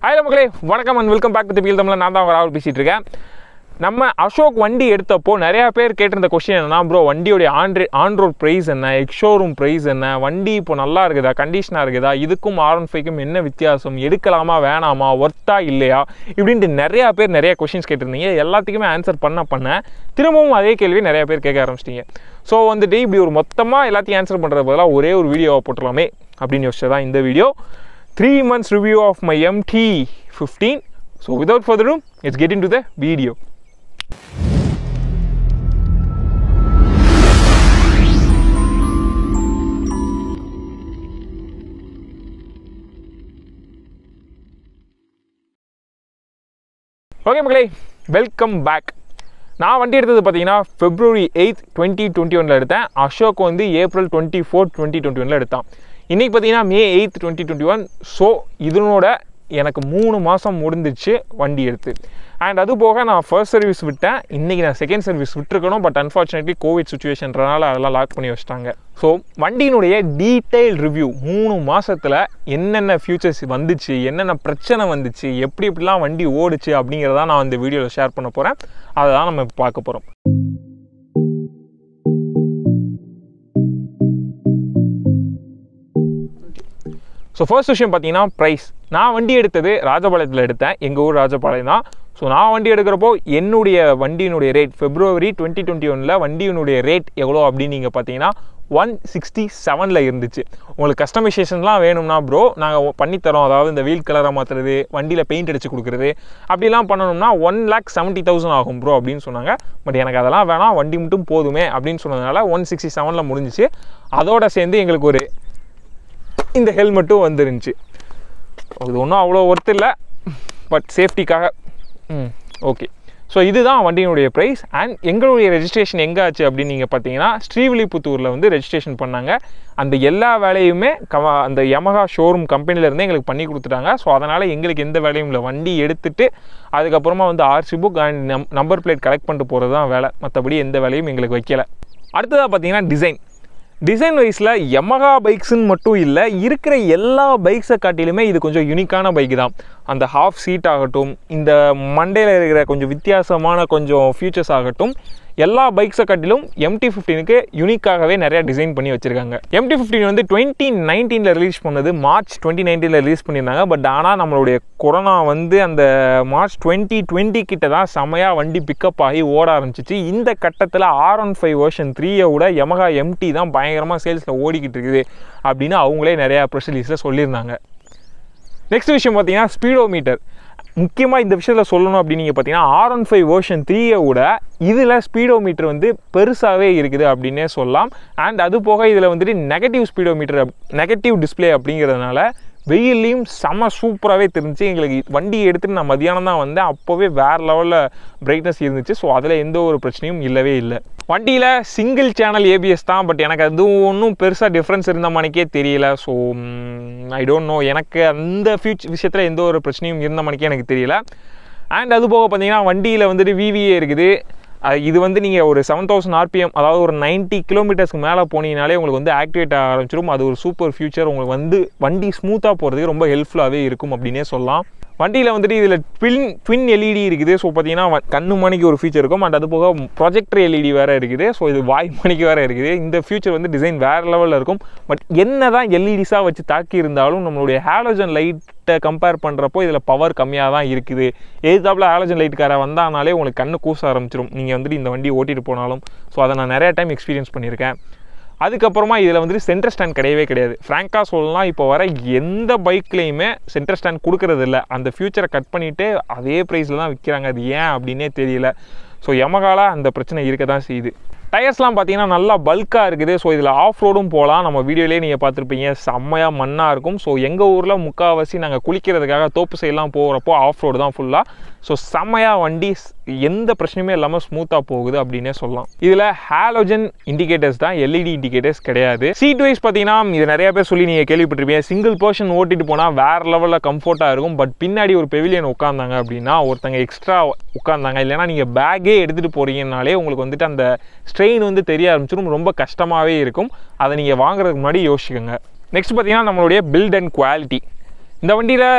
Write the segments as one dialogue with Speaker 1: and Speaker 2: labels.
Speaker 1: hi மக்களே வணக்கம் and welcome back to Tamil நான் தான் ராகுல் பேசிகிட்டு இருக்கேன் நம்ம அசோக் வண்டி எடுத்தப்போ நிறையா பேர் கேட்டிருந்த கொஸ்டின் என்னன்னா ப்ரோ வண்டியோடைய ஆண்ட்ரி ஆன்ரோட் ப்ரைஸ் என்ன எக்ஷோரூம் ப்ரைஸ் என்ன வண்டி இப்போ நல்லா இருக்குதா கண்டிஷனாக இருக்குதா இதுக்கும் ஆர் ஒன் ஃபைவ்க்கும் என்ன வித்தியாசம் எடுக்கலாமா வேணாமா ஒர்த்தா இல்லையா இப்படின்ட்டு நிறையா பேர் நிறைய கொஷின்ஸ் கேட்டிருந்தீங்க எல்லாத்துக்குமே ஆன்சர் பண்ண பண்ண திரும்பவும் அதே கேள்வி நிறைய பேர் கேட்க ஆரம்பிச்சிட்டிங்க ஸோ வந்துட்டு இப்படி ஒரு மொத்தமாக எல்லாத்தையும் ஆன்சர் பண்ணுறது பதிலாக ஒரே ஒரு வீடியோவை போட்டுடலாமே அப்படின்னு யோசிச்சு தான் இந்த video three months review of my MT fifteen so without further room it's get in to the video okay மக்களே வெல்கம் பேக் நான் வண்டி எடுத்தது பார்த்தீங்கன்னா ஃபெப்ரவரி எயித் டுவெண்ட்டி டுவெண்ட்டி ஒனில் எடுத்தேன் அசோக் வந்து April twenty four twenty twenty ஒனில் எடுத்தான் இன்றைக்கி பார்த்தீங்கன்னா May eighth twenty twenty one so இதனோட எனக்கு மூணு மாதம் முடிஞ்சிச்சு வண்டி எடுத்து அண்ட் அது போக நான் ஃபர்ஸ்ட் சர்வீஸ் விட்டேன் இன்றைக்கி நான் செகண்ட் சர்வீஸ் விட்டுருக்கணும் பட் அன்ஃபார்ச்சுனேட்லி கோவிட் சுச்சுவேஷன்றனால அதெல்லாம் லாக் பண்ணி வச்சிட்டாங்க ஸோ வண்டியினுடைய டீட்டெயில் ரிவ்யூ மூணு மாதத்தில் என்னென்ன ஃபியூச்சர்ஸ் வந்துச்சு என்னென்ன பிரச்சனை வந்துச்சு எப்படி எப்படிலாம் வண்டி ஓடுச்சு அப்படிங்கிறத நான் இந்த வீடியோவில் ஷேர் பண்ண போகிறேன் அதை தான் நம்ம இப்ப பார்க்க போகிறோம் ஸோ ஃபர்ஸ்ட் விஷயம் பார்த்தீங்கன்னா ப்ரைஸ் நான் வண்டி எடுத்தது ராஜபாளையத்தில் எடுத்தேன் எங்கள் ஊர் ராஜபாளையம் தான் ஸோ நான் வண்டி எடுக்கிறப்போ என்னுடைய வண்டியினுடைய ரேட் ஃபெப்ரவரி டுவெண்ட்டி டுவெண்ட்டி ஒனில் வண்டியினுடைய ரேட் எவ்வளோ அப்படின்னு நீங்கள் பார்த்தீங்கன்னா ஒன் சிக்ஸ்டி செவனில் இருந்துச்சு உங்களுக்கு கஸ்டமைசேஷன்லாம் வேணும்னா ப்ரோ நாங்கள் பண்ணித்தரோம் அதாவது இந்த வீல் கலரை மாற்றுறது வண்டியில் பெயிண்ட் அடித்து கொடுக்குறது அப்படிலாம் பண்ணணும்னா ஒன் லேக் செவன்ட்டி தௌசண்ட் ஆகும் ப்ரோ அப்படின்னு சொன்னாங்க பட் எனக்கு அதெல்லாம் வேணாம் வண்டி மட்டும் போதுமே அப்படின்னு சொன்னதுனால ஒன் சிக்ஸ்டி செவனில் முடிஞ்சிச்சு அதோட சேர்ந்து எங்களுக்கு ஒரு இந்த ஹெல்மெட்டும் வந்துருந்துச்சு இது ஒன்றும் அவ்வளோ ஒர்த் இல்லை பட் சேஃப்டிக்காக ம் ஓகே ஸோ இதுதான் வண்டியினுடைய ப்ரைஸ் அண்ட் எங்களுடைய ரெஜிஸ்ட்ரேஷன் எங்கே ஆச்சு அப்படின்னு நீங்கள் பார்த்தீங்கன்னா ஸ்ரீவில்லிபுத்தூரில் வந்து ரெஜிஸ்ட்ரேஷன் பண்ணாங்க அந்த எல்லா வேலையுமே க அந்த யமகா ஷோரூம் கம்பெனிலேருந்தே எங்களுக்கு பண்ணி கொடுத்துட்டாங்க ஸோ அதனால் எங்களுக்கு எந்த வேலையும் இல்லை வண்டி எடுத்துட்டு அதுக்கப்புறமா வந்து ஆர்சி புக் அண்ட் நம் நம்பர் பிளேட் கலெக்ட் பண்ணிட்டு போகிறது தான் வேலை மற்றபடி எந்த வேலையும் எங்களுக்கு வைக்கல அடுத்ததாக பார்த்தீங்கன்னா டிசைன் டிசைன் வைஸில் யமகா பைக்ஸ்ன்னு மட்டும் இல்லை இருக்கிற எல்லா பைக்ஸை காட்டிலுமே இது கொஞ்சம் யூனிக்கான பைக் தான் அந்த ஹாஃப் சீட் ஆகட்டும் இந்த மண்டையில் இருக்கிற கொஞ்சம் வித்தியாசமான கொஞ்சம் ஃபியூச்சர்ஸ் ஆகட்டும் எல்லா பைக்ஸை காட்டிலும் எம்டி ஃபிஃப்டீனுக்கு யூனிக்காகவே நிறைய டிசைன் பண்ணி வச்சிருக்காங்க எம்டி ஃபிஃப்டீன் வந்து டுவெண்ட்டி நைன்டீனில் ரிலீஸ் பண்ணது மார்ச் டுவெண்ட்டி நைன்டீனில் ரிலீஸ் பண்ணியிருந்தாங்க பட் ஆனால் நம்மளுடைய கொரோனா வந்து அந்த மார்ச் டுவெண்ட்டி டுவெண்ட்டி கிட்ட தான் செமையாக வண்டி பிக்கப் ஆகி ஓட ஆரம்பிச்சிச்சு இந்த கட்டத்தில் ஆர் ஒன் ஃபைவ் வெர்ஷன் த்ரீயை விட யமகா எம்டி தான் பயங்கரமாக சேல்ஸில் ஓடிக்கிட்டு இருக்குது அப்படின்னு அவங்களே நிறையா ப்ரெஸ் ரிலீஸில் சொல்லியிருந்தாங்க நெக்ஸ்ட் விஷயம் பார்த்தீங்கன்னா ஸ்பீடோ மீட்டர் முக்கியமாக இந்த விஷயத்தில் சொல்லணும் அப்படின்னு நீங்கள் பார்த்தீங்கன்னா ஆர் ஒன் ஃபைவ் வேர்ஷன் த்ரீயை விட இதில் ஸ்பீடோ மீட்டர் வந்து பெருசாகவே இருக்குது அப்படின்னே சொல்லலாம் அண்ட் அது போக இதில் வந்துட்டு negative speedometer negative display அப்படிங்கிறதுனால வெயில்லையும் செம சூப்பராகவே தெரிஞ்சுச்சு எங்களுக்கு வண்டி எடுத்துகிட்டு நான் மதியானம் தான் வந்தேன் அப்போவே வேறு லெவலில் பிரைட்னஸ் இருந்துச்சு ஸோ அதில் எந்த ஒரு பிரச்சனையும் இல்லவே இல்லை வண்டியில் சிங்கிள் சேனல் ஏபிஎஸ் தான் பட் எனக்கு அதுவும் ஒன்றும் பெருசாக டிஃப்ரென்ஸ் இருந்த மணிக்கே தெரியல ஸோ ஐ டோன்ட் நோ எனக்கு அந்த ஃபியூச் விஷயத்தில் எந்த ஒரு பிரச்சனையும் இருந்த மணிக்கே எனக்கு தெரியல அண்ட் அது போக பார்த்தீங்கன்னா வண்டியில் வந்துட்டு விவிஏ இருக்குது அஹ் இது வந்து நீங்கள் ஒரு செவன் தௌசண்ட் ஆர்பிஎம் அதாவது ஒரு நைன்ட்டி கிலோமீட்டர்ஸ்க்கு மேலே போனீங்கனாலே உங்களுக்கு வந்து ஆக்டிவேட் ஆக ஆரம்பிச்சிடும் அது ஒரு சூப்பர் ஃபியூச்சர் உங்களுக்கு வந்து வண்டி ஸ்மூத்தாக போகிறதுக்கு ரொம்ப ஹெல்ப்ஃபுல்லாகவே இருக்கும் அப்படின்னே சொல்லலாம் வண்டியில் வந்துட்டு இதில் ட்வின் ட்வின் எல்இடி இருக்குது ஸோ பார்த்தீங்கன்னா வ- கண்ணு மணிக்கு ஒரு ஃபீச்சர் இருக்கும் அண்ட் அது போக ப்ரொஜெக்டர் எல்இடி வேறு இருக்குது ஸோ இது வாய் மணிக்கு வேறு இருக்குது இந்த ஃபியூச்சர் வந்து டிசைன் வேறு லெவலில் இருக்கும் பட் என்ன தான் எல்இடிஸாக வச்சு தாக்கி இருந்தாலும் நம்மளுடைய ஹாலோஜன் லைட்டை கம்பேர் பண்ணுறப்போ இதில் பவர் கம்மியாக தான் இருக்குது எதிர்த்தாப்புல ஹாலோஜன் லைட்டுக்கார வந்தானாலே உங்களுக்கு கண்ணு கூச ஆரம்பிச்சிடும் நீங்கள் வந்துட்டு இந்த வண்டி ஓட்டிட்டு போனாலும் ஸோ அதை நான் நிறைய டைம் எக்ஸ்பீரியன்ஸ் பண்ணியிருக்கேன் அதுக்கப்புறமா இதில் வந்துட்டு சென்டர் ஸ்டாண்ட் கிடையவே கிடையாது ஃப்ராங்காக சொல்லலாம் இப்போ வர எந்த பைக்லேயுமே சென்டர் ஸ்டாண்ட் கொடுக்கறது இல்ல அந்த ஃபியூச்சரை கட் பண்ணிவிட்டு அதே ப்ரைஸில் தான் விற்கிறாங்க அது ஏன் அப்படின்னே தெரியல ஸோ யமகால அந்த பிரச்சனை இருக்க தான் செய்யுது டயர்ஸ்லாம் பார்த்தீங்கன்னா நல்லா பல்காக இருக்குது ஸோ இதில் ஆஃப் ரோடும் போகலாம் நம்ம வீடியோலேயே நீங்கள் பார்த்துருப்பீங்க செம்மையாக மண்ணாக இருக்கும் ஸோ எங்கள் ஊரில் முக்கால்வாசி நாங்கள் குளிக்கிறதுக்காக தோப்பு சைட்லாம் போகிறப்போ ஆஃப் ரோடு தான் ஃபுல்லாக ஸோ செம்மையாக வண்டி ஸ்- எந்த பிரச்சனையுமே இல்லாமல் ஸ்மூத்தாக போகுது அப்படின்னே சொல்லலாம் இதில் ஹாலோஜன் இண்டிகேட்டர்ஸ் தான் எல்இடி இண்டிகேட்டர்ஸ் கிடையாது சீட் வைஸ் பார்த்தீங்கன்னா இது நிறைய பேர் சொல்லி நீங்கள் கேள்விப்பட்டிருப்பீங்க சிங்கிள் பர்சன் ஓட்டிட்டு போனால் வேறு லெவலில் கம்ஃபர்ட்டாக இருக்கும் பட் பின்னாடி ஒரு பெவிலியன் உட்காந்தாங்க அப்படின்னா ஒருத்தங்க எக்ஸ்ட்ரா உட்காந்தாங்க இல்லைன்னா நீங்கள் பேக்கே எடுத்துகிட்டு போகிறீங்கனாலே உங்களுக்கு வந்துட்டு அந்த ஸ்ட்ரெயின் வந்து தெரிய ஆரம்பிச்சிடும் ரொம்ப கஷ்டமாகவே இருக்கும் அதை நீங்கள் வாங்குறதுக்கு முன்னாடி யோசிச்சுக்கோங்க நெக்ஸ்ட் பார்த்தீங்கன்னா நம்மளுடைய பில்ட் அண்ட் குவாலிட்டி இந்த வண்டியில்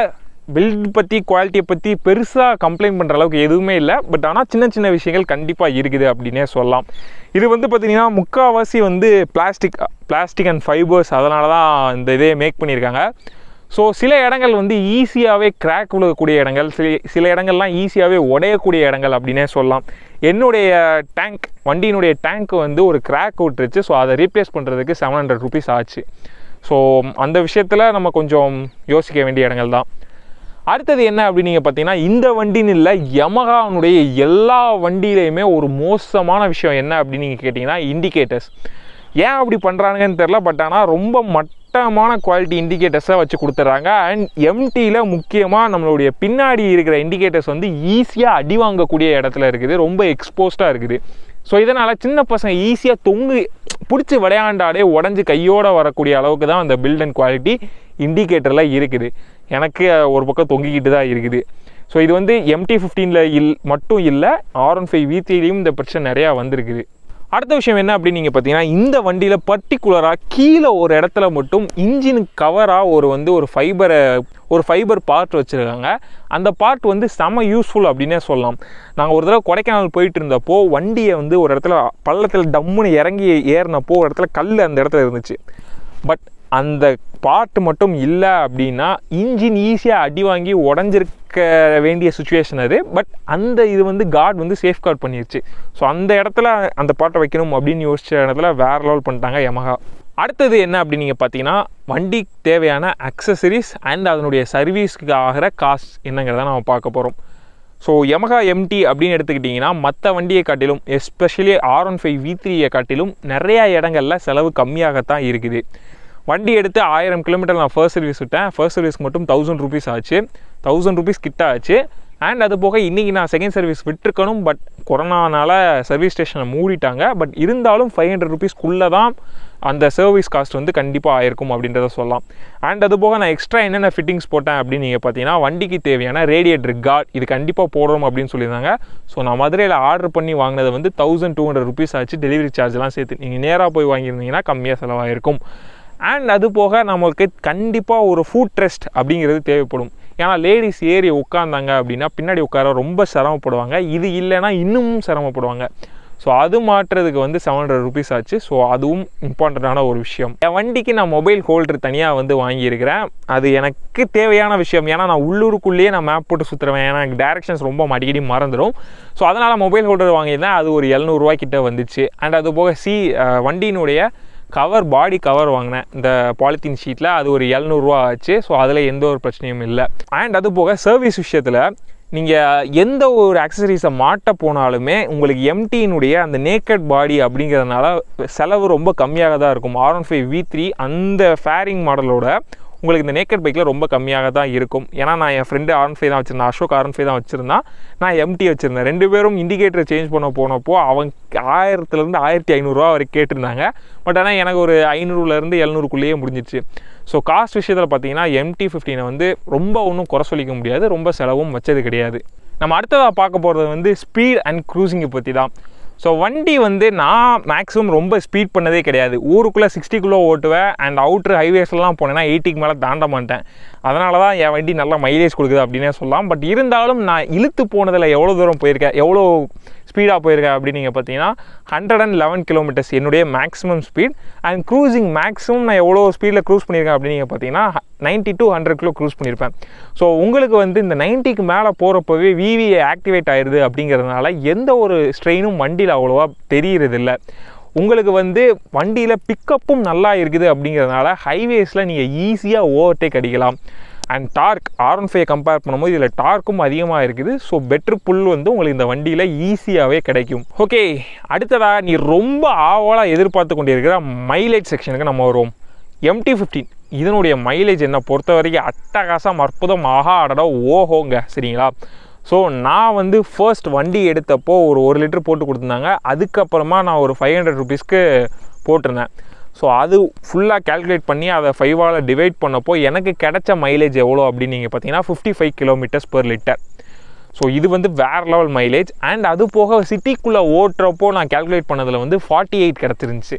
Speaker 1: பில்ட் பற்றி குவாலிட்டியை பற்றி பெருசாக கம்ப்ளைண்ட் பண்ணுற அளவுக்கு எதுவுமே இல்லை பட் ஆனால் சின்ன சின்ன விஷயங்கள் கண்டிப்பாக இருக்குது அப்படின்னே சொல்லலாம் இது வந்து பார்த்திங்கன்னா முக்கால்வாசி வந்து பிளாஸ்டிக் பிளாஸ்டிக் அண்ட் ஃபைபர்ஸ் அதனால தான் இந்த இதே மேக் பண்ணியிருக்காங்க ஸோ சில இடங்கள் வந்து ஈஸியாகவே கிராக் விழுகக்கூடிய இடங்கள் சில சில இடங்கள்லாம் ஈஸியாகவே உடையக்கூடிய இடங்கள் அப்படின்னே சொல்லலாம் என்னுடைய டேங்க் வண்டியினுடைய டேங்க் வந்து ஒரு கிராக் விட்டுருச்சு ஸோ அதை ரீப்ளேஸ் பண்ணுறதுக்கு செவன் ஹண்ட்ரட் ருபீஸ் ஆச்சு ஸோ அந்த விஷயத்தில் நம்ம கொஞ்சம் யோசிக்க வேண்டிய இடங்கள் தான் அடுத்தது என்ன அப்படின்னு நீங்கள் பார்த்தீங்கன்னா இந்த வண்டின்னு இல்லை யமகானுடைய எல்லா வண்டியிலையுமே ஒரு மோசமான விஷயம் என்ன அப்படின்னு நீங்கள் கேட்டிங்கன்னா இண்டிகேட்டர்ஸ் ஏன் அப்படி பண்ணுறாங்கன்னு தெரில பட் ஆனால் ரொம்ப மட்டமான குவாலிட்டி இண்டிகேட்டர்ஸை வச்சு கொடுத்துட்றாங்க அண்ட் எம்டியில் முக்கியமாக நம்மளுடைய பின்னாடி இருக்கிற இண்டிகேட்டர்ஸ் வந்து ஈஸியாக அடி வாங்கக்கூடிய இடத்துல இருக்குது ரொம்ப எக்ஸ்போஸ்டாக இருக்குது ஸோ இதனால் சின்ன பசங்க ஈஸியாக தொங்கு பிடிச்சி விளையாண்டாடே உடஞ்சி கையோடு வரக்கூடிய அளவுக்கு தான் அந்த பில்ட் அண்ட் குவாலிட்டி இண்டிகேட்டரில் இருக்குது எனக்கு ஒரு பக்கம் தொங்கிக்கிட்டு தான் இருக்குது ஸோ இது வந்து எம்டி ஃபிஃப்டீனில் இல் மட்டும் இல்லை ஆர் ஒன் ஃபைவ் வீத்திலையும் இந்த பிரச்சனை நிறையா வந்திருக்குது அடுத்த விஷயம் என்ன அப்படின்னு நீங்கள் பார்த்தீங்கன்னா இந்த வண்டியில் பர்டிகுலராக கீழே ஒரு இடத்துல மட்டும் இன்ஜினுக்கு கவராக ஒரு வந்து ஒரு ஃபைபரை ஒரு ஃபைபர் பார்ட் வச்சுருக்காங்க அந்த பார்ட் வந்து செம யூஸ்ஃபுல் அப்படின்னே சொல்லலாம் நாங்கள் ஒரு தடவை கொடைக்கானல் போயிட்டு இருந்தப்போ வண்டியை வந்து ஒரு இடத்துல பள்ளத்தில் டம்முன்னு இறங்கி ஏறினப்போ ஒரு இடத்துல கல் அந்த இடத்துல இருந்துச்சு பட் அந்த பார்ட் மட்டும் இல்லை அப்படின்னா இன்ஜின் ஈஸியாக அடி வாங்கி உடஞ்சிருக்க வேண்டிய சுச்சுவேஷன் அது பட் அந்த இது வந்து காட் வந்து சேஃப் கார்ட் பண்ணிருச்சு ஸோ அந்த இடத்துல அந்த பாட்டை வைக்கணும் அப்படின்னு யோசிச்ச இடத்துல வேற லெவல் பண்ணிட்டாங்க யமஹா அடுத்தது என்ன அப்படின்னு நீங்கள் பார்த்தீங்கன்னா வண்டிக்கு தேவையான அக்சசரிஸ் அண்ட் அதனுடைய சர்வீஸ்க்கு ஆகிற காஸ்ட் என்னங்கிறத நம்ம பார்க்க போகிறோம் ஸோ யமகா எம்டி அப்படின்னு எடுத்துக்கிட்டிங்கன்னா மற்ற வண்டியை காட்டிலும் especially R one five V த்ரீயை காட்டிலும் நிறையா இடங்களில் செலவு கம்மியாகத்தான் இருக்குது வண்டி எடுத்து ஆயிரம் கிலோமீட்டர் நான் ஃபர்ஸ்ட் சர்வீஸ் விட்டேன் ஃபர்ஸ்ட் சர்வீஸ்க்கு மட்டும் தௌசண்ட் ருபீஸ் ஆச்சு தௌசண்ட் ருபீஸ் கிட்ட ஆச்சு அண்ட் அது போக இன்றைக்கி நான் செகண்ட் சர்வீஸ் விட்டுருக்கணும் பட் கொரோனானால சர்வீஸ் ஸ்டேஷனை மூடிட்டாங்க பட் இருந்தாலும் ஃபைவ் ஹண்ட்ரட் ருபீஸ்க்குள்ளே தான் அந்த சர்வீஸ் காஸ்ட் வந்து கண்டிப்பாக ஆயிருக்கும் அப்படின்றத சொல்லலாம் அண்ட் அது போக நான் எக்ஸ்ட்ரா என்னென்ன ஃபிட்டிங்ஸ் போட்டேன் அப்படின்னு நீங்கள் பார்த்தீங்கன்னா வண்டிக்கு தேவையான ரேடியேட்டர் கார்ட் இது கண்டிப்பாக போடுறோம் அப்படின்னு சொல்லியிருந்தாங்க ஸோ நான் மதுரையில் ஆர்டர் பண்ணி வாங்கினது வந்து தௌசண்ட் டூ ஹண்ட்ரட் ருபீஸ் ஆச்சு டெலிவரி சார்ஜ்லாம் சேர்த்து நீங்கள் நேராக போய் வாங்கியிருந்தீங்கன்னா கம்மியாக செலவாயிருக்கும் அண்ட் அது போக நம்மளுக்கு கண்டிப்பாக ஒரு ஃபுட் ட்ரெஸ்ட் அப்படிங்கிறது தேவைப்படும் ஏன்னா லேடிஸ் ஏறி உட்காந்தாங்க அப்படின்னா பின்னாடி உட்கார ரொம்ப சிரமப்படுவாங்க இது இல்லைன்னா இன்னமும் சிரமப்படுவாங்க ஸோ அது மாற்றுறதுக்கு வந்து செவன் ஹண்ட்ரட் ருபீஸ் ஆச்சு ஸோ அதுவும் இம்பார்ட்டண்ட்டான ஒரு விஷயம் என் வண்டிக்கு நான் மொபைல் ஹோல்டர் தனியாக வந்து வாங்கியிருக்கிறேன் அது எனக்கு தேவையான விஷயம் ஏன்னா நான் உள்ளூருக்குள்ளேயே நான் மேப் போட்டு சுற்றுருவேன் ஏன்னா எனக்கு டேரக்ஷன்ஸ் ரொம்ப அடிக்கடி மறந்துடும் ஸோ அதனால் மொபைல் ஹோல்டர் வாங்கியிருந்தேன் அது ஒரு எழுநூறுவா கிட்ட வந்துச்சு அண்ட் அது போக சி வண்டியினுடைய கவர் பாடி கவர் வாங்கினேன் இந்த பாலித்தீன் ஷீட்டில் அது ஒரு எழுநூறுவா ஆச்சு ஸோ அதில் எந்த ஒரு பிரச்சனையும் இல்லை அண்ட் அது போக சர்வீஸ் விஷயத்தில் நீங்கள் எந்த ஒரு அக்சசரிஸை மாட்ட போனாலுமே உங்களுக்கு எம்டியினுடைய அந்த நேக்கட் பாடி அப்படிங்கிறதுனால செலவு ரொம்ப கம்மியாக தான் இருக்கும் R one five V three அந்த ஃபேரிங் மாடலோட உங்களுக்கு இந்த நேக்கட் பைக்கில் ரொம்ப கம்மியாக தான் இருக்கும் ஏன்னா நான் என் ஃப்ரெண்டு ஆர் ஃபைவ் தான் வச்சுருந்தேன் அசோக் ஆர் ஃபைவ் தான் வச்சுருந்தான் நான் எம்டி வச்சுருந்தேன் ரெண்டு பேரும் இண்டிகேட்டர் சேஞ்ச் பண்ண போனப்போ அவங்க ஆயிரத்துலேருந்து ஆயிரத்தி ஐநூறுரூவா வரைக்கும் கேட்டிருந்தாங்க பட் ஆனால் எனக்கு ஒரு ஐநூறுலேருந்து எழுநூறுக்குள்ளேயே முடிஞ்சிச்சு ஸோ காஸ்ட் விஷயத்தில் பார்த்தீங்கன்னா எம்டி ஃபிஃப்டீனை வந்து ரொம்ப ஒன்றும் குறை சொல்லிக்க முடியாது ரொம்ப செலவும் வச்சது கிடையாது நம்ம அடுத்ததாக பார்க்க போகிறது வந்து ஸ்பீட் அண்ட் க்ரூசிங்கை பற்றி தான் ஸோ வண்டி வந்து நான் மேக்ஸிமம் ரொம்ப ஸ்பீட் பண்ணதே கிடையாது ஊருக்குள்ளே சிக்ஸ்டிக்குள்ளே ஓட்டுவேன் அண்ட் அவுட்ரு ஹைவேஸ்லாம் போனேன்னா எயிட்டிக்கு மேலே தாண்ட மாட்டேன் அதனால தான் என் வண்டி நல்லா மைலேஜ் கொடுக்குது அப்படின்னே சொல்லலாம் பட் இருந்தாலும் நான் இழுத்து போனதில் எவ்வளோ தூரம் போயிருக்கேன் எவ்வளோ ஸ்பீடாக போயிருக்கேன் அப்படின்னு நீங்கள் பார்த்தீங்கன்னா ஹண்ட்ரட் அண்ட் லெவன் கிலோமீட்டர்ஸ் என்னுடைய maximum speed and cruising maximum நான் எவ்வளோ ஸ்பீடில் க்ரூஸ் பண்ணியிருக்கேன் அப்படின்னு நீங்கள் பார்த்தீங்கன்னா ninety to hundred kilo cruise பண்ணியிருப்பேன் ஸோ உங்களுக்கு வந்து இந்த நைன்ட்டிக்கு மேலே போகிறப்பவே விவிஏ ஆக்டிவேட் ஆயிடுது அப்படிங்கிறதுனால எந்த ஒரு ஸ்ட்ரெயினும் வண்டியில் அவ்வளோவா தெரியறதில்ல உங்களுக்கு வந்து வண்டியில் பிக்கப்பும் நல்லா இருக்குது அப்படிங்கிறதுனால ஹைவேஸில் நீங்கள் ஈஸியாக ஓவர்டேக் அடிக்கலாம் and torque R one five compare பண்ணும்போது இதில் டார்க்கும் அதிகமாக இருக்குது ஸோ பெட்ரு புல் வந்து உங்களுக்கு இந்த வண்டியில் ஈஸியாகவே கிடைக்கும் ஓகே அடுத்ததாக நீ ரொம்ப ஆவலாக எதிர்பார்த்து கொண்டிருக்கிற மைலேஜ் செக்ஷனுக்கு நம்ம வருவோம் எம்டி ஃபிஃப்டீன் இதனுடைய மைலேஜ் என்னை பொறுத்த வரைக்கும் அட்டகாசம் அற்புதம் ஆஹா அடடா ஓஹோங்க சரிங்களா ஸோ நான் வந்து ஃபர்ஸ்ட் வண்டி எடுத்தப்போ ஒரு ஒரு லிட்டர் போட்டு கொடுத்துருந்தாங்க அதுக்கப்புறமா நான் ஒரு ஃபைவ் ஹண்ட்ரட் ருபீஸ்க்கு போட்டிருந்தேன் ஸோ அது ஃபுல்லாக கேல்குலேட் பண்ணி அதை ஃபைவால் டிவைட் பண்ணப்போ எனக்கு கிடைச்ச மைலேஜ் எவ்வளோ அப்படின்னு நீங்கள் பார்த்தீங்கன்னா fifty five kilometres per litre so இது வந்து வேறு லெவல் மைலேஜ் அண்ட் அது போக சிட்டிக்குள்ளே ஓட்டுறப்போ நான் கேல்குலேட் பண்ணதில் வந்து ஃபார்ட்டி எயிட் கிடச்சிருந்துச்சு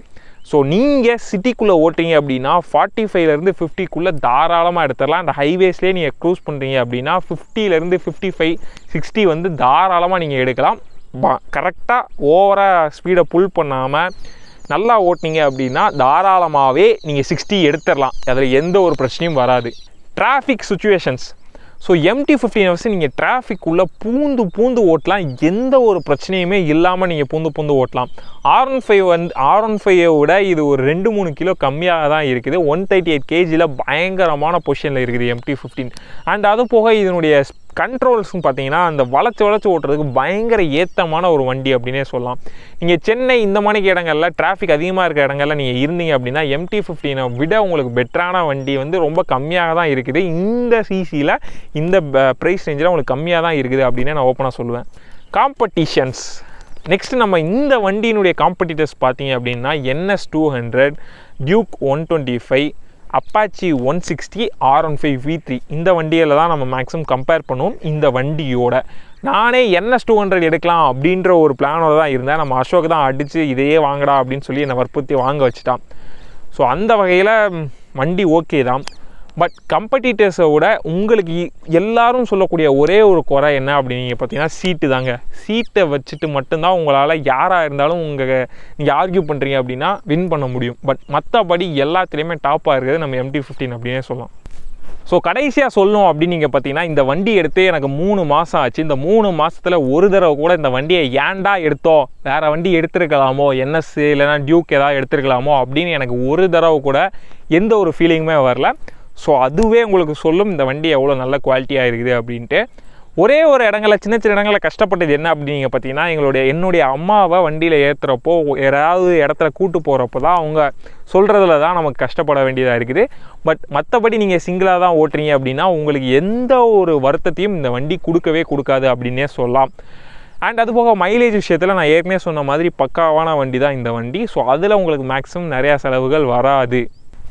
Speaker 1: ஸோ நீங்கள் சிட்டிக்குள்ளே ஓட்டுறீங்க அப்படின்னா ஃபார்ட்டி ஃபைவ்லேருந்து ஃபிஃப்டிக்குள்ளே தாராளமாக எடுத்துடலாம் அந்த ஹைவேஸ்லேயே நீங்கள் க்ரூஸ் பண்ணுறீங்க அப்படின்னா ஃபிஃப்டிலேருந்து ஃபிஃப்டி ஃபைவ் சிக்ஸ்டி வந்து தாராளமாக நீங்கள் எடுக்கலாம் கரெக்டாக ஓவராக ஸ்பீடை புல் பண்ணாமல் நல்லா ஓட்டினீங்க அப்படின்னா தாராளமாகவே நீங்கள் சிக்ஸ்டி எடுத்துடலாம் அதில் எந்த ஒரு பிரச்சனையும் வராது டிராஃபிக் சுச்சுவேஷன்ஸ் ஸோ எம்டி ஃபிஃப்டின் ஹவர்ஸ் நீங்கள் டிராஃபிக் உள்ள பூந்து பூந்து ஓட்டலாம் எந்த ஒரு பிரச்சனையுமே இல்லாமல் நீங்கள் பூந்து பூந்து ஓட்டலாம் ஆர் ஒன் ஃபைவ் வந்து ஆர் ஒன் ஃபைவை விட இது ஒரு ரெண்டு மூணு கிலோ கம்மியாக தான் இருக்குது ஒன் தேர்ட்டி எயிட் கேஜியில் பயங்கரமான பொசிஷனில் இருக்குது எம்டி ஃபிஃப்டீன் அண்ட் அது போக இதனுடைய கண்ட்ரோல்ஸ்னு பார்த்தீங்கன்னா அந்த வளைச்சு வளைச்சு ஓட்டுறதுக்கு பயங்கர ஏத்தமான ஒரு வண்டி அப்படின்னே சொல்லலாம் நீங்கள் சென்னை இந்த மணிக்கு இடங்கள்ல டிராஃபிக் அதிகமாக இருக்க இடங்கள்ல நீங்கள் இருந்தீங்க அப்படின்னா எம்டி ஃபிஃப்டீனை விட உங்களுக்கு பெட்டரான வண்டி வந்து ரொம்ப கம்மியாக தான் இருக்குது இந்த சிசியில் இந்த ப்ரைஸ் ரேஞ்சில் உங்களுக்கு கம்மியாக தான் இருக்குது அப்படின்னு நான் ஓப்பனாக சொல்லுவேன் காம்படிஷன்ஸ் நெக்ஸ்ட் நம்ம இந்த வண்டியினுடைய காம்படிட்டர்ஸ் பார்த்தீங்க அப்படின்னா NS two hundred Duke one twenty five Apache one sixty R one five V three இந்த வண்டியில் தான் நம்ம மேக்ஸிமம் கம்பேர் பண்ணுவோம் இந்த வண்டியோட நானே என்எஸ் டூ ஹண்ட்ரட் எடுக்கலாம் அப்படின்ற ஒரு பிளானோட தான் இருந்தேன் நம்ம அசோக் தான் அடித்து இதையே வாங்கடா அப்படின்னு சொல்லி என்னை வற்புறுத்தி வாங்க வச்சுட்டான் ஸோ அந்த வகையில் வண்டி ஓகே தான் பட் கம்படிட்டர்ஸை விட உங்களுக்கு இ- எல்லாரும் சொல்லக்கூடிய ஒரே ஒரு குறை என்ன அப்படின்னு பார்த்தீங்கன்னா சீட்டு தாங்க சீட்டை வச்சுட்டு மட்டும்தான் உங்களால் யாராக இருந்தாலும் உங்கள் நீங்கள் ஆர்கியூ பண்ணுறீங்க அப்படின்னா வின் பண்ண முடியும் பட் மற்றபடி எல்லாத்துலேயுமே டாப்பாக இருக்கிறது நம்ம எம்டி ஃபிஃப்டின் அப்படின்னே சொல்லலாம் ஸோ கடைசியாக சொல்லணும் அப்படின்னு நீங்கள் பார்த்தீங்கன்னா இந்த வண்டி எடுத்து எனக்கு மூணு மாதம் ஆச்சு இந்த மூணு மாதத்தில் ஒரு தடவை கூட இந்த வண்டியை ஏன்டா எடுத்தோம் வேறு வண்டி எடுத்திருக்கலாமோ என்எஸ் இல்லைனா டியூக் ஏதாவது எடுத்திருக்கலாமோ அப்படின்னு எனக்கு ஒரு தடவை கூட எந்த ஒரு ஃபீலிங்குமே வரல ஸோ அதுவே உங்களுக்கு சொல்லும் இந்த வண்டி எவ்வளோ நல்ல குவாலிட்டியாக இருக்குது அப்படின்ட்டு ஒரே ஒரு இடங்களில் சின்ன சின்ன இடங்களில் கஷ்டப்பட்டது என்ன அப்படின்னு பார்த்தீங்கன்னா எங்களுடைய என்னுடைய அம்மாவை வண்டியில் ஏற்றுறப்போ யாராவது இடத்துல கூட்டு போகிறப்போ தான் அவங்க சொல்கிறதுல தான் நமக்கு கஷ்டப்பட வேண்டியதாக இருக்குது பட் மற்றபடி நீங்கள் சிங்கிளாக தான் ஓட்டுறீங்க அப்படின்னா உங்களுக்கு எந்த ஒரு வருத்தத்தையும் இந்த வண்டி கொடுக்கவே கொடுக்காது அப்படின்னே சொல்லலாம் அண்ட் அது போக மைலேஜ் விஷயத்தில் நான் ஏற்கனவே சொன்ன மாதிரி பக்காவான வண்டி தான் இந்த வண்டி ஸோ அதில் உங்களுக்கு மேக்ஸிமம் நிறையா செலவுகள் வராது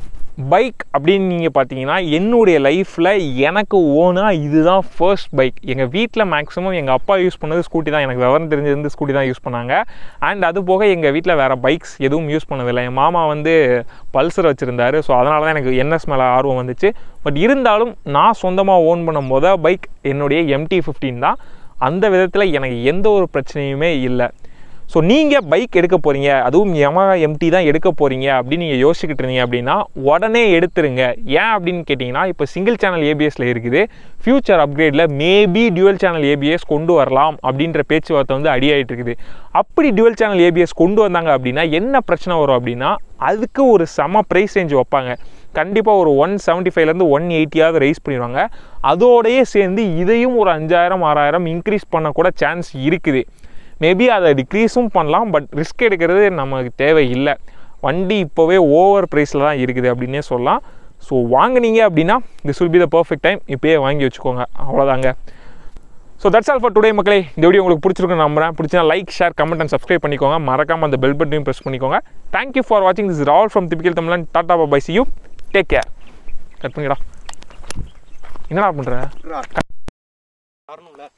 Speaker 1: பைக் அப்படின்னு நீங்கள் பார்த்தீங்கன்னா என்னுடைய லைஃப்பில் எனக்கு ஓனாக இதுதான் ஃபர்ஸ்ட் பைக் எங்கள் வீட்டில் மேக்ஸிமம் எங்கள் அப்பா யூஸ் பண்ணது ஸ்கூட்டி தான் எனக்கு விவரம் தெரிஞ்சிருந்து ஸ்கூட்டி தான் யூஸ் பண்ணாங்க அண்ட் அது போக எங்கள் வீட்டில் வேறு பைக்ஸ் எதுவும் யூஸ் பண்ணதில்லை என் மாமா வந்து பல்சர் வச்சுருந்தாரு ஸோ அதனால தான் எனக்கு என்எஸ் மேலே ஆர்வம் வந்துச்சு பட் இருந்தாலும் நான் சொந்தமாக ஓன் பண்ணும் போத பைக் என்னுடைய எம்டி ஃபிஃப்டீன் தான் அந்த விதத்தில் எனக்கு எந்த ஒரு பிரச்சனையுமே இல்லை ஸோ நீங்கள் பைக் எடுக்க போகிறீங்க அதுவும் Yamaha எம்டி தான் எடுக்க போகிறீங்க அப்படின்னு நீங்கள் யோசிச்சுக்கிட்டு இருந்தீங்க அப்படின்னா உடனே எடுத்துருங்க ஏன் அப்படின்னு கேட்டிங்கன்னா இப்போ சிங்கிள் சேனல் ஏபிஎஸ்ல இருக்குது ஃபியூச்சர் அப்கிரேடில் மேபி டியூவல் சேனல் ஏபிஎஸ் கொண்டு வரலாம் அப்படின்ற பேச்சுவார்த்தை வந்து அடியாயிட்டு இருக்குது அப்படி டியூவல் சேனல் ஏபிஎஸ் கொண்டு வந்தாங்க அப்படின்னா என்ன பிரச்சனை வரும் அப்படின்னா அதுக்கு ஒரு செம ப்ரைஸ் ரேஞ்ச் வைப்பாங்க கண்டிப்பாக ஒரு ஒன் செவன்ட்டி ஃபைவ்லேருந்து ஒன் எயிட்டியாவது ரைஸ் பண்ணிடுவாங்க அதோடயே சேர்ந்து இதையும் ஒரு அஞ்சாயிரம் ஆறாயிரம் இன்க்ரீஸ் பண்ண கூட சான்ஸ் இருக்குது மேபி அதை டிக்ரீஸும் பண்ணலாம் பட் ரிஸ்க் எடுக்கிறது நமக்கு தேவையில்லை வண்டி இப்போவே ஓவர் ப்ரைஸில் தான் இருக்குது அப்படின்னே சொல்லலாம் ஸோ வாங்குனீங்க அப்படின்னா this will be the perfect time இப்போயே வாங்கி வச்சுக்கோங்க அவ்வளோதாங்க so that's all for today மக்களே இந்த வீடியோ உங்களுக்கு பிடிச்சிருக்குன்னு நம்புறேன் பிடிச்சா like share comment and subscribe பண்ணிக்கோங்க மறக்காம அந்த பெல் பட்டனையும் ப்ரெஸ் பண்ணிக்கோங்க தேங்க்யூ ஃபார் வாட்சிங் திஸ் ரால் from typical Tamilan tata bye see you take care cut பண்ணிடா என்னடா பண்ணுற
Speaker 2: வரணும்ல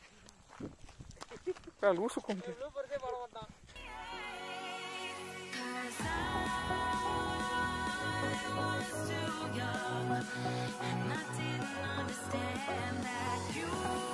Speaker 1: லூசு கொண்டு
Speaker 3: And I didn't understand that you